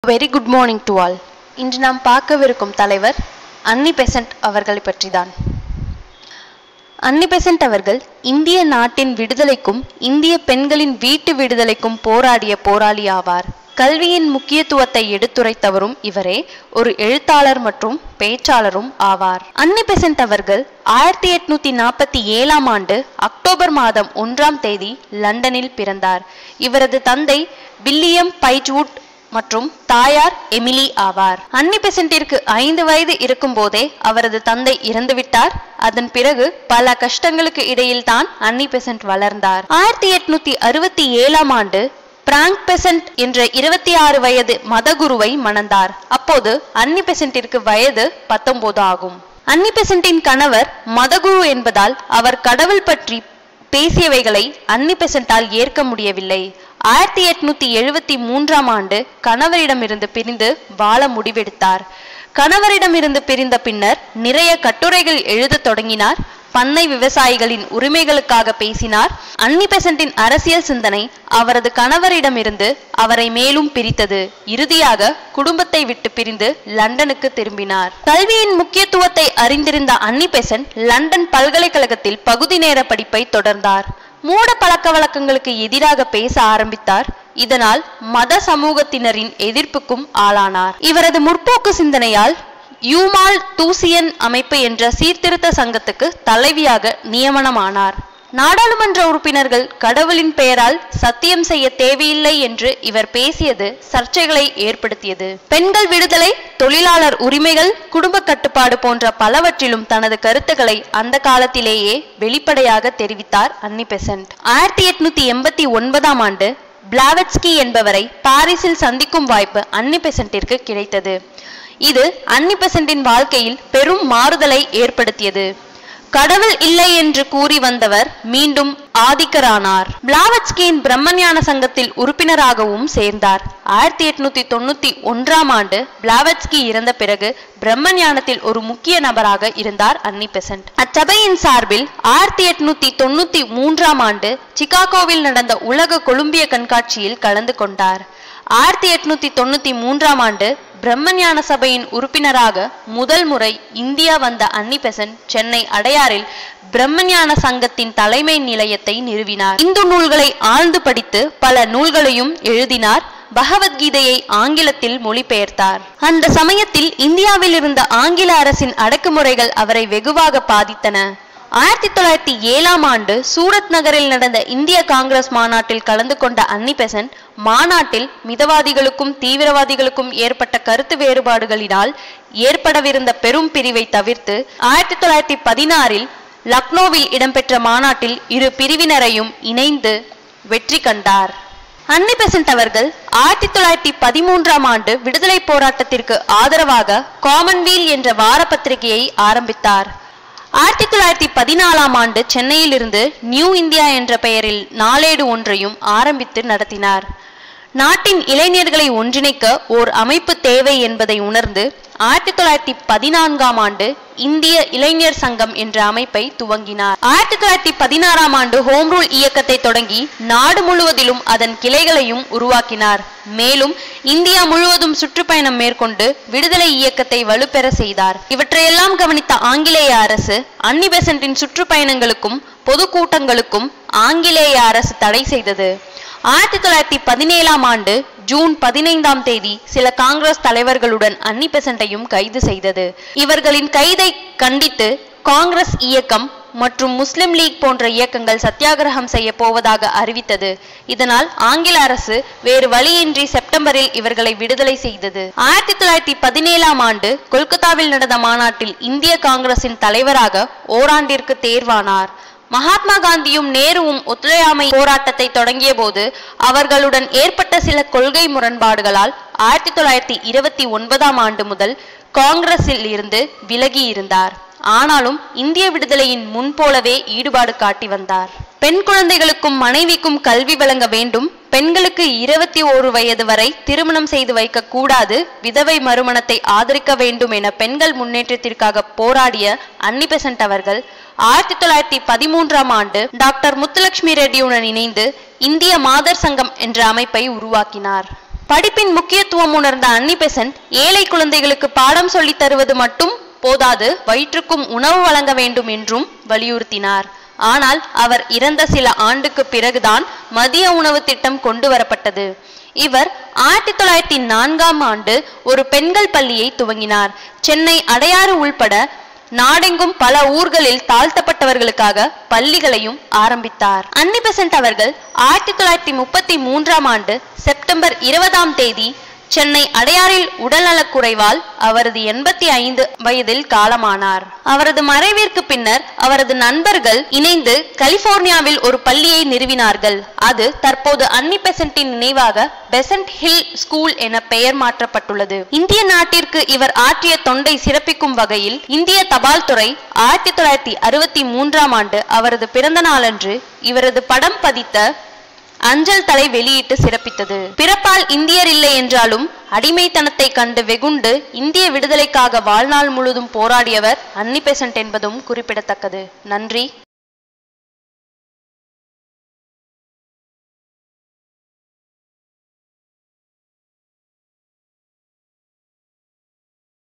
very good morning to all இன்று நாம் பார்க்கவிருக்கும் தலைவர் அன்னி பெசன்ட் அவர்களை பற்றிதான் அன்னி பெசன்ட் அவர்கள் இந்திய நாட்டின் விடுதலைக்கும் இந்திய பெண்களின் வீட்டு விடுதலைக்கும் போராடிய போராளி ஆவார் கல்வியின் முக்கியத்துவத்தை எடுத்துரைத்தவரும் இவரே ஒரு எழுத்தாளர் மற்றும் பேச்சாளரும் ஆவார் அன்னி பெசன்ட் அவர்கள் ஆயிரத்தி எட்நூத்தி நாற்பத்தி ஏழாம் ஆண்டு அக்டோபர் மாதம் ஒன்றாம் தேதி லண்டனில் பிறந்தார் இவரது தந்தை வில்லியம் பைட்வுட் மற்றும் தாயார் எமிலி ஆவார் அன்னி பெசன்ட்டிற்கு ஐந்து வயது இருக்கும்போதே அவரது தந்தை இறந்துவிட்டார் அதன் பிறகு பல கஷ்டங்களுக்கு இடையில்தான் அன்னி பெசன்ட் வளர்ந்தார் ஆயிரத்தி எட்நூத்தி அறுபத்தி ஏழாம் ஆண்டு பிராங்க் பெசன்ட் என்ற இருபத்தி ஆறு வயது மதகுருவை மணந்தார் அப்போது அன்னி பெசன்ட்டிற்கு வயது பத்தொன்பது ஆகும் அன்னி பெசன்ட்டின் கணவர் மதகுரு என்பதால் அவர் கடவுள் பற்றி பேசியவைகளை அன்னி பெசன்ட்டால் ஏற்க முடியவில்லை ஆயிரத்தி எட்நூத்தி எழுபத்தி மூன்றாம் ஆண்டு கணவரிடமிருந்து பிரிந்து வாழ முடிவெடுத்தார் கணவரிடமிருந்து பிரிந்த பின்னர் நிறைய கட்டுரைகள் எழுதத் தொடங்கினார் பண்ணை விவசாயிகளின் உரிமைகளுக்காக பேசினார் அன்னி பெசன்ட்டின் அரசியல் சிந்தனை அவரது கணவரிடமிருந்து அவரை மேலும் பிரித்தது இறுதியாக குடும்பத்தை விட்டு பிரிந்து லண்டனுக்கு திரும்பினார் கல்வியின் முக்கியத்துவத்தை அறிந்திருந்த அன்னி பெசன்ட் லண்டன் பல்கலைக்கழகத்தில் பகுதி நேர படிப்பை தொடர்ந்தார் மூட பழக்க வழக்கங்களுக்கு எதிராக பேச ஆரம்பித்தார் இதனால் மத சமூகத்தினரின் எதிர்ப்புக்கும் ஆளானார் இவரது முற்போக்கு சிந்தனையால் யூமால் தூசியன் அமைப்பு என்ற சீர்திருத்த சங்கத்துக்கு தலைவியாக நியமனமானார் நாடாளுமன்ற உறுப்பினர்கள் கடவுளின் பெயரால் சத்தியம் செய்ய தேவையில்லை என்று இவர் பேசியது சர்ச்சைகளை ஏற்படுத்தியது பெண்கள் விடுதலை தொழிலாளர் உரிமைகள் குடும்ப கட்டுப்பாடு போன்ற பலவற்றிலும் தனது கருத்துக்களை அந்த காலத்திலேயே வெளிப்படையாக தெரிவித்தார் அன்னி பெசன்ட் ஆயிரத்தி எட்நூத்தி எண்பத்தி ஒன்பதாம் ஆண்டு பிளாவட்ஸ்கி என்பவரை பாரிஸில் சந்திக்கும் வாய்ப்பு அன்னி பெசன்ட்டிற்கு கிடைத்தது இது அன்னி பெசன்ட்டின் வாழ்க்கையில் பெரும் மாறுதலை ஏற்படுத்தியது கடவுள் இல்லை என்று கூறி வந்தவர் மீண்டும் ஆதிக்கரானார் பிளாவட்ஸ்கியின் பிரம்மஞான சங்கத்தில் உறுப்பினராகவும் சேர்ந்தார் ஆயிரத்தி எட்நூத்தி தொண்ணூத்தி ஒன்றாம் ஆண்டு பிளாவட்ஸ்கி இறந்த பிறகு பிரம்மஞானத்தில் ஒரு முக்கிய நபராக இருந்தார் அன்னி பெசன்ட் அச்சபையின் சார்பில் ஆயிரத்தி எட்நூத்தி தொண்ணூத்தி மூன்றாம் ஆண்டு சிகாகோவில் நடந்த உலக கொலும்பிய கண்காட்சியில் கலந்து கொண்டார் ஆயிரத்தி எட்நூத்தி தொண்ணூத்தி மூன்றாம் ஆண்டு பிரம்மஞான சபையின் உறுப்பினராக முதல் முறை இந்தியா வந்த அன்னி பெசன்ட் சென்னை அடையாறில் பிரம்மஞான சங்கத்தின் தலைமை நிலையத்தை நிறுவினார் இந்து நூல்களை ஆழ்ந்து படித்து பல நூல்களையும் எழுதினார் பகவத்கீதையை ஆங்கிலத்தில் மொழிபெயர்த்தார் அந்த சமயத்தில் இந்தியாவில் இருந்த ஆங்கில அரசின் அடக்குமுறைகள் அவரை வெகுவாக பாதித்தன ஆயிரத்தி தொள்ளாயிரத்தி ஏழாம் ஆண்டு சூரத் நகரில் நடந்த இந்திய காங்கிரஸ் மாநாட்டில் கலந்து கொண்ட அன்னி பெசன்ட் மாநாட்டில் மிதவாதிகளுக்கும் தீவிரவாதிகளுக்கும் ஏற்பட்ட கருத்து வேறுபாடுகளினால் ஏற்படவிருந்த பெரும் பிரிவை தவிர்த்து ஆயிரத்தி தொள்ளாயிரத்தி பதினாறில் லக்னோவில் இடம்பெற்ற மாநாட்டில் இரு பிரிவினரையும் இணைந்து வெற்றி கண்டார் அன்னி பெசன்ட் அவர்கள் ஆயிரத்தி தொள்ளாயிரத்தி பதிமூன்றாம் ஆண்டு விடுதலை போராட்டத்திற்கு ஆதரவாக காமன்வீல் என்ற வார பத்திரிகையை ஆரம்பித்தார் ஆயிரத்தி தொள்ளாயிரத்தி பதினாலாம் ஆண்டு சென்னையில் இருந்து நியூ இந்தியா என்ற பெயரில் நாளேடு ஒன்றையும் ஆரம்பித்து நடத்தினார் நாட்டின் இளைஞர்களை ஒன்றிணைக்க ஓர் அமைப்பு தேவை என்பதை உணர்ந்து ஆயிரத்தி தொள்ளாயிரத்தி பதினான்காம் ஆண்டு இந்திய இளைஞர் சங்கம் என்ற அமைப்பை துவங்கினார் ஆயிரத்தி தொள்ளாயிரத்தி பதினாறாம் ஆண்டு ஹோம் ரூல் இயக்கத்தை தொடங்கி நாடு முழுவதிலும் அதன் கிளைகளையும் உருவாக்கினார் மேலும் இந்தியா முழுவதும் சுற்றுப்பயணம் மேற்கொண்டு விடுதலை இயக்கத்தை வலுப்பெற செய்தார் இவற்றையெல்லாம் கவனித்த ஆங்கிலேய அரசு அன்னி பெசன்ட்டின் சுற்றுப்பயணங்களுக்கும் பொதுக்கூட்டங்களுக்கும் ஆங்கிலேய அரசு தடை செய்தது ஆயிரத்தி தொள்ளாயிரத்தி பதினேழாம் ஆண்டு ஜூன் பதினைந்தாம் தேதி சில காங்கிரஸ் தலைவர்களுடன் அன்னி பெசன்ட்டையும் கைது செய்தது இவர்களின் கைதை கண்டித்து காங்கிரஸ் இயக்கம் மற்றும் முஸ்லிம் லீக் போன்ற இயக்கங்கள் சத்தியாகிரகம் செய்ய போவதாக அறிவித்தது இதனால் ஆங்கில அரசு வேறு வழியின்றி செப்டம்பரில் இவர்களை விடுதலை செய்தது ஆயிரத்தி தொள்ளாயிரத்தி பதினேழாம் ஆண்டு கொல்கத்தாவில் நடந்த மாநாட்டில் இந்திய காங்கிரசின் தலைவராக ஓராண்டிற்கு தேர்வானார் மகாத்மா காந்தியும் நேருவும் ஒத்துழையாமை போராட்டத்தை தொடங்கிய போது அவர்களுடன் ஏற்பட்ட சில கொள்கை முரண்பாடுகளால் ஆயிரத்தி தொள்ளாயிரத்தி இருபத்தி ஒன்பதாம் ஆண்டு முதல் காங்கிரஸில் இருந்து விலகி இருந்தார் ஆனாலும் இந்திய விடுதலையின் முன்போலவே ஈடுபாடு காட்டி வந்தார் பெண் குழந்தைகளுக்கும் மனைவிக்கும் கல்வி வழங்க வேண்டும் பெண்களுக்கு இருபத்தி ஓரு வயது வரை திருமணம் செய்து வைக்க கூடாது விதவை மறுமணத்தை ஆதரிக்க வேண்டும் என பெண்கள் முன்னேற்றத்திற்காக போராடிய அன்னி பெசன்ட் அவர்கள் ஆயிரத்தி தொள்ளாயிரத்தி பதிமூன்றாம் ஆண்டு டாக்டர் முத்துலட்சுமி ரெட்டியுடன் இணைந்து இந்திய மாதர் சங்கம் என்ற அமைப்பை உருவாக்கினார் படிப்பின் முக்கியத்துவம் உணர்ந்த அன்னி பெசன்ட் ஏழை குழந்தைகளுக்கு பாடம் சொல்லித் தருவது மட்டும் போதாது வயிற்றுக்கும் உணவு வழங்க வேண்டும் என்றும் வலியுறுத்தினார் ஆனால் அவர் இறந்த சில ஆண்டுக்கு பிறகுதான் மதிய உணவு திட்டம் கொண்டு வரப்பட்டது இவர் ஆயிரத்தி தொள்ளாயிரத்தி நான்காம் ஆண்டு ஒரு பெண்கள் பள்ளியை துவங்கினார் சென்னை அடையாறு உள்பட நாடெங்கும் பல ஊர்களில் தாழ்த்தப்பட்டவர்களுக்காக பள்ளிகளையும் ஆரம்பித்தார் அன்னி பெசன்ட் அவர்கள் ஆயிரத்தி தொள்ளாயிரத்தி முப்பத்தி மூன்றாம் ஆண்டு செப்டம்பர் இருபதாம் தேதி சென்னை அடையாறில் உடல்நலக் குறைவால் அவரது எண்பத்தி ஐந்து வயதில் காலமானார் அவரது மறைவிற்கு பின்னர் அவரது நண்பர்கள் இணைந்து கலிபோர்னியாவில் ஒரு பள்ளியை நிறுவினார்கள் அது தற்போது அன்னி பெசன்ட்டின் நினைவாக பெசன்ட் ஹில் ஸ்கூல் என பெயர் மாற்றப்பட்டுள்ளது இந்திய நாட்டிற்கு இவர் ஆற்றிய தொண்டை சிறப்பிக்கும் வகையில் இந்திய தபால் துறை ஆயிரத்தி தொள்ளாயிரத்தி அறுபத்தி மூன்றாம் ஆண்டு அவரது பிறந்த நாளன்று இவரது படம் பதித்த அஞ்சல் தலை வெளியிட்டு சிறப்பித்தது பிறப்பால் இந்தியர் இல்லை என்றாலும் அடிமைத்தனத்தை கண்டு வெகுண்டு இந்திய விடுதலைக்காக வாழ்நாள் முழுதும் போராடியவர் அன்னி பெசன்ட் என்பதும் குறிப்பிடத்தக்கது நன்றி